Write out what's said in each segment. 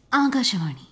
ആകാശവാണി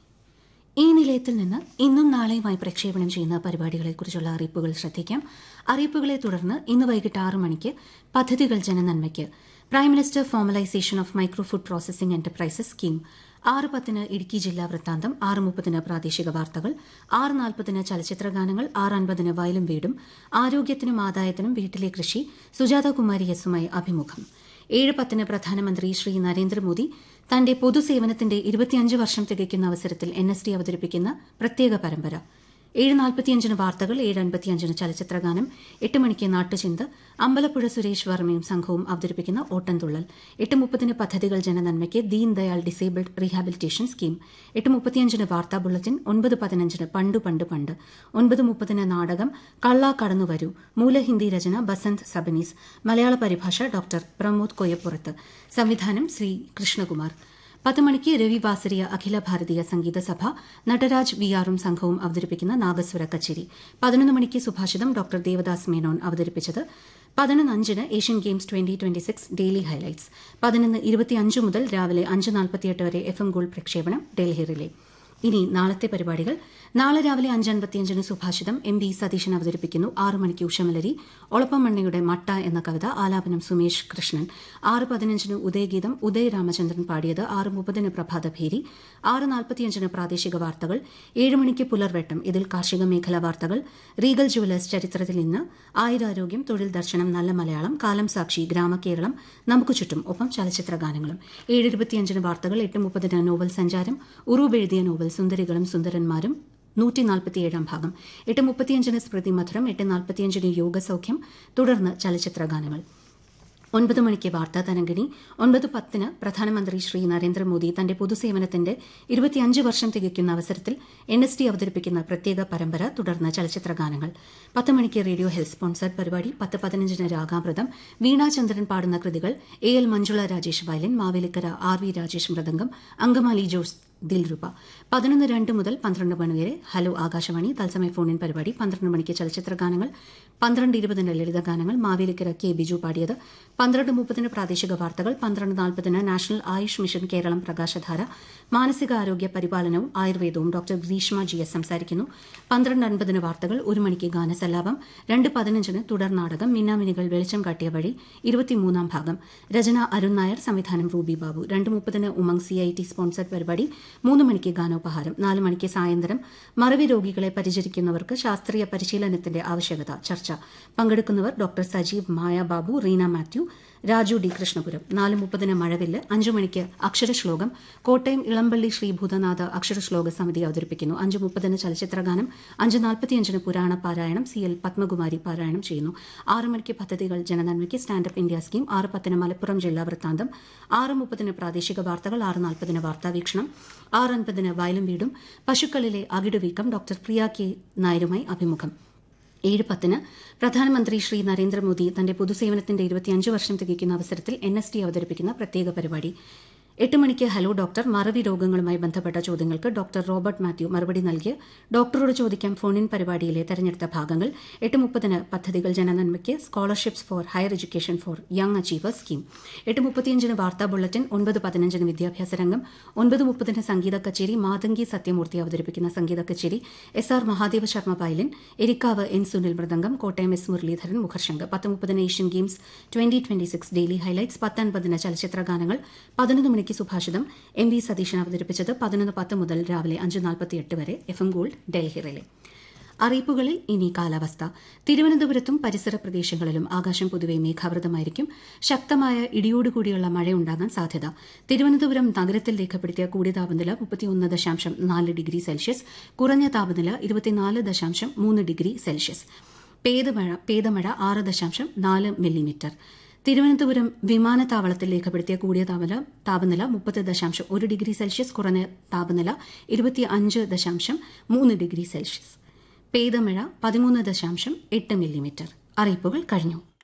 ഈ നിലയത്തിൽ നിന്ന് ഇന്നും നാളെയുമായി പ്രക്ഷേപണം ചെയ്യുന്ന പരിപാടികളെക്കുറിച്ചുള്ള അറിയിപ്പുകൾ ശ്രദ്ധിക്കാം അറിയിപ്പുകളെ തുടർന്ന് ഇന്ന് വൈകിട്ട് ആറ് മണിക്ക് പദ്ധതികൾ ജനനന്മയ്ക്ക് prime minister formalisation of micro food processing enterprises scheme ആറ് പത്തിന് ഇടുക്കി ജില്ലാ വൃത്താന്തം ആറ് മുപ്പതിന് പ്രാദേശിക വാർത്തകൾ ആറ് നാൽപ്പതിന് ചലച്ചിത്രഗാനങ്ങൾ ആറ് അൻപതിന് വയലും വീടും ആരോഗ്യത്തിനും ആദായത്തിനും വീട്ടിലെ കൃഷി സുജാത കുമാരി എസുമായി അഭിമുഖം ഏഴ് പത്തിന് പ്രധാനമന്ത്രി ശ്രീ നരേന്ദ്രമോദി തന്റെ പൊതുസേവനത്തിന്റെ ഇരുപത്തിയഞ്ച് വർഷം തികയ്ക്കുന്ന അവസരത്തിൽ എൻ എസ് ഡി അവതരിപ്പിക്കുന്ന പ്രത്യേക പരമ്പര ഏഴ് നാൽപ്പത്തിയഞ്ചിന് വാർത്തകൾ ഏഴ് അൻപത്തിയഞ്ചിന് ചലച്ചിത്രഗാനം എട്ട് മണിക്ക് നാട്ടുചിന്ത അമ്പലപ്പുഴ സുരേഷ് വർമ്മയും സംഘവും അവതരിപ്പിക്കുന്ന ഓട്ടംതുള്ളൽ എട്ട് മുപ്പതിന് പദ്ധതികൾ ജനനന്മയ്ക്ക് Deen Dayal disabled rehabilitation scheme എട്ട് മുപ്പത്തിയഞ്ചിന് വാർത്താ ബുള്ളറ്റിൻ ഒൻപത് പതിനഞ്ചിന് പണ്ട് പണ്ട് പണ്ട് ഒൻപത് മുപ്പതിന് നാടകം കള്ള കടന്നുവരൂ മൂലഹിന്ദി രചന ബസന്ത് സബനീസ് മലയാള പരിഭാഷ ഡോക്ടർ പ്രമോദ് കൊയ്യപ്പുറത്ത് സംവിധാനം ശ്രീ കൃഷ്ണകുമാർ പത്ത് മണിക്ക് രവി വാസരിയ അഖില ഭാരതീയ സംഗീത സഭ നടരാജ് വി ആറും സംഘവും അവതരിപ്പിക്കുന്ന നാഗസ്വര കച്ചേരി പതിനൊന്ന് മണിക്ക് സുഭാഷിതം ഡോക്ടർ ദേവദാസ് മേനോൻ അവതരിപ്പിച്ചത് പതിനൊന്ന് അഞ്ചിന് Asian games twenty twenty six daily highlights പതിനൊന്ന് ഇരുപത്തിയഞ്ച് മുതൽ രാവിലെ അഞ്ച് നാൽപ്പത്തിയെട്ട് വരെ എഫ് എം ഗോൾഡ് പ്രക്ഷേപണം ഡൽഹി റിലേ ഇനി നാളത്തെ പരിപാടികൾ നാളെ രാവിലെ അഞ്ച് അൻപത്തിയഞ്ചിന് സുഭാഷിതം എം ബി സതീശൻ അവതരിപ്പിക്കുന്നു ആറ് മണിക്ക് ഉഷമലരി ഒളപ്പമണ്ണയുടെ മട്ട എന്ന കവിത ആലാപനം സുമേഷ് കൃഷ്ണൻ ആറ് പതിനഞ്ചിന് ഉദയഗീതം ഉദയ രാമചന്ദ്രൻ പാടിയത് ആറ് മുപ്പതിന് പ്രഭാതഭേരി ആറ് നാൽപ്പത്തിയഞ്ചിന് പ്രാദേശിക വാർത്തകൾ ഏഴ് മണിക്ക് പുലർവെട്ടം ഇതിൽ കാർഷിക മേഖലാ വാർത്തകൾ റീഗൽ ജുവലേഴ്സ് ചരിത്രത്തിൽ ഇന്ന് ആയുരാരോഗ്യം തൊഴിൽ ദർശനം നല്ല മലയാളം കാലം സാക്ഷി ഗ്രാമകേരളം നമുക്ക് ചുറ്റും ഒപ്പം ചലച്ചിത്ര ഗാനങ്ങളും ഏഴ് ഇരുപത്തിയഞ്ചിന് വാർത്തകൾ എട്ട് മുപ്പതിന് നോവൽ സഞ്ചാരം ഉറൂബ് എഴുതിയ നോവൽ സുന്ദരികളും സുന്ദരന്മാരും നൂറ്റി നാൽപ്പത്തിയേഴാം ഭാഗം എട്ട് മുപ്പത്തിയഞ്ചിന് സ്മൃതി മധുരം എട്ട് നാൽപ്പത്തിയഞ്ചിന് യോഗസൌഖ്യം തുടർന്ന് ചലച്ചിത്ര ഗാനങ്ങൾ ഒൻപത് മണിക്ക് വാർത്താ തരംഗിണി ഒൻപത് പത്തിന് പ്രധാനമന്ത്രി ശ്രീ നരേന്ദ്രമോദി തന്റെ പൊതുസേവനത്തിന്റെ ഇരുപത്തിയഞ്ച് വർഷം തികയ്ക്കുന്ന അവസരത്തിൽ എൻ എസ് ഡി അവതരിപ്പിക്കുന്ന പ്രത്യേക പരമ്പര തുടർന്ന് ചലച്ചിത്ര ഗാനങ്ങൾ പത്ത് മണിക്ക് റേഡിയോ ഹെൽത്ത് സ്പോൺസർഡ് പരിപാടി പത്ത് പതിനഞ്ചിന് രാഗാമൃതം വീണാചന്ദ്രൻ പാടുന്ന കൃതികൾ A L Manjula Rajesh violin Mavelikkara R V Rajesh mridangam Angamaly Jose Dilroopa പതിനൊന്ന് രണ്ട് മുതൽ പന്ത്രണ്ട് മണി വരെ ഹലോ ആകാശവാണി തത്സമയ ഫോണിൻ പരിപാടി പന്ത്രണ്ട് മണിക്ക് ചലച്ചിത്ര ഗാനങ്ങൾ പന്ത്രണ്ട് ഇരുപതിന് ലളിത ഗാനങ്ങൾ മാവേലിക്കര കെ ബിജു പാടിയത് പന്ത്രണ്ട് മുപ്പതിന് പ്രാദേശിക വാർത്തകൾ പന്ത്രണ്ട് നാൽപ്പതിന് നാഷണൽ ആയുഷ് മിഷൻ കേരളം പ്രകാശധാര മാനസികാരോഗ്യ പരിപാലനവും ആയുർവേദവും ഡോക്ടർ ഗ്രീഷ്മ ജി എസ് സംസാരിക്കുന്നു പന്ത്രണ്ട് അൻപതിന് വാർത്തകൾ ഒരു മണിക്ക് ഗാനസല്ലാപം രണ്ട് പതിനഞ്ചിന് തുടർ നാടകം മിന്നാമിനികൾ വെളിച്ചം കാട്ടിയ വഴി ഇരുപത്തിമൂന്നാം ഭാഗം രചന അരുൺ നായർ സംവിധാനം റൂബി ബാബു രണ്ട് മുപ്പതിന് Umang C I T sponsored പരിപാടി മൂന്ന് മണിക്ക് ഗാനോപഹാരം നാല് മണിക്ക് സായന്തരം മറവി രോഗികളെ പരിചരിക്കുന്നവർക്ക് ശാസ്ത്രീയ പരിശീലനത്തിന്റെ ആവശ്യകത ചർച്ച പങ്കെടുക്കുന്നവർ ഡോക്ടർ സജീവ് മായ ബാബു റീന മാത്യു രാജു ഡി കൃഷ്ണപുരം നാല് മുപ്പതിന് മഴവില്ല് അഞ്ചു മണിക്ക് അക്ഷരശ്ലോകം കോട്ടയം ഇളമ്പള്ളി ശ്രീ ഭൂതനാഥ അക്ഷരശ്ലോക സമിതി അവതരിപ്പിക്കുന്നു അഞ്ച് മുപ്പതിന് ചലച്ചിത്രഗാനം അഞ്ച് നാൽപ്പത്തിയഞ്ചിന് പുരാണ പാരായണം സി എൽ പത്മകുമാരി പാരായണം ചെയ്യുന്നു ആറ് മണിക്ക് പദ്ധതികൾ ജനനന്മയ്ക്ക് സ്റ്റാൻഡപ്പ് ഇന്ത്യ സ്കീം ആറ് പത്തിന് മലപ്പുറം ജില്ലാ വൃത്താന്തം ആറ് മുപ്പതിന് പ്രാദേശിക വാർത്തകൾ ആറ് നാൽപ്പതിന് വാർത്താവീക്ഷണം ആറ് അൻപതിന് വയലും വീടും പശുക്കളിലെ അകിടുവീക്കം ഡോക്ടർ പ്രിയ കെ നായരുമായി അഭിമുഖം ഏഴ് പത്തിന് പ്രധാനമന്ത്രി ശ്രീ നരേന്ദ്രമോദി തന്റെ പൊതുസേവനത്തിന്റെ ഇരുപത്തിയഞ്ച് വർഷം തികയ്ക്കുന്ന അവസരത്തിൽ എൻ എസ് ടി അവതരിപ്പിക്കുന്ന പ്രത്യേക പരിപാടി എട്ട് മണിക്ക് ഹലോ ഡോക്ടർ മറവി രോഗങ്ങളുമായി ബന്ധപ്പെട്ട ചോദ്യങ്ങൾക്ക് ഡോക്ടർ റോബർട്ട് മാത്യു മറുപടി നൽകിയ ഡോക്ടറോട് ചോദിക്കാം ഫോണിൻ പരിപാടിയിലെ തെരഞ്ഞെടുത്ത ഭാഗങ്ങൾ എട്ട് മുപ്പതിന് പദ്ധതികൾ ജനനന്മയ്ക്ക് scholarships for higher education for young achievers scheme എട്ട് മുപ്പത്തിയഞ്ചിന് വാർത്താ ബുള്ളറ്റിൻ ഒൻപത് പതിനഞ്ചിന് വിദ്യാഭ്യാസ രംഗം ഒൻപത് മുപ്പതിന് സംഗീത കച്ചേരി മാതങ്കി സത്യമൂർത്തി അവതരിപ്പിക്കുന്ന സംഗീത കച്ചേരി S R Mahadeva Sharma violin Erikkavu N Sunil mridangam Kottayam S Muraleedharan മുഖർശങ്ക് പത്ത് മുപ്പതിന് Asian games twenty twenty six daily highlights പത്തൊൻപതിന് ചലച്ചിത്ര ഗാനങ്ങൾ പതിനൊന്ന് മണിക്ക് സുഭാഷിതം എം വി സതീശൻ അവതരിപ്പിച്ചത് പതിനൊന്ന് പത്ത് മുതൽ രാവിലെ അഞ്ച് നാൽപ്പത്തിയെട്ട് വരെ F M gold Delhi relay അറിയിപ്പുകളിൽ ഇനി കാലാവസ്ഥ തിരുവനന്തപുരത്തും പരിസര പ്രദേശങ്ങളിലും ആകാശം പൊതുവെ മേഘാവൃതമായിരിക്കും ശക്തമായ ഇടിയോടുകൂടിയുള്ള മഴയുണ്ടാകാൻ സാധ്യത തിരുവനന്തപുരം നഗരത്തിൽ രേഖപ്പെടുത്തിയ കൂടിയ താപനില മുപ്പത്തിയൊന്ന് ദശാംശം നാല് ഡിഗ്രി സെൽഷ്യസ് കുറഞ്ഞ താപനില ഇരുപത്തിനാല് ദശാംശം മൂന്ന് ഡിഗ്രി സെൽഷ്യസ് പേദമഴ പേദമഴ ആറ് ദശാംശം നാല് മില്ലിമീറ്റർ തിരുവനന്തപുരം വിമാനത്താവളത്തിൽ രേഖപ്പെടുത്തിയ കൂടിയ താപനില താപനില മുപ്പത് ദശാംശം ഒരു ഡിഗ്രി സെൽഷ്യസ് കുറഞ്ഞ താപനില ഇരുപത്തി അഞ്ച് ദശാംശം മൂന്ന് ഡിഗ്രി സെൽഷ്യസ് പെയ്ത മഴ പതിമൂന്ന് ദശാംശം എട്ട് മില്ലിമീറ്റർ അറിയിപ്പുകൾ കഴിഞ്ഞു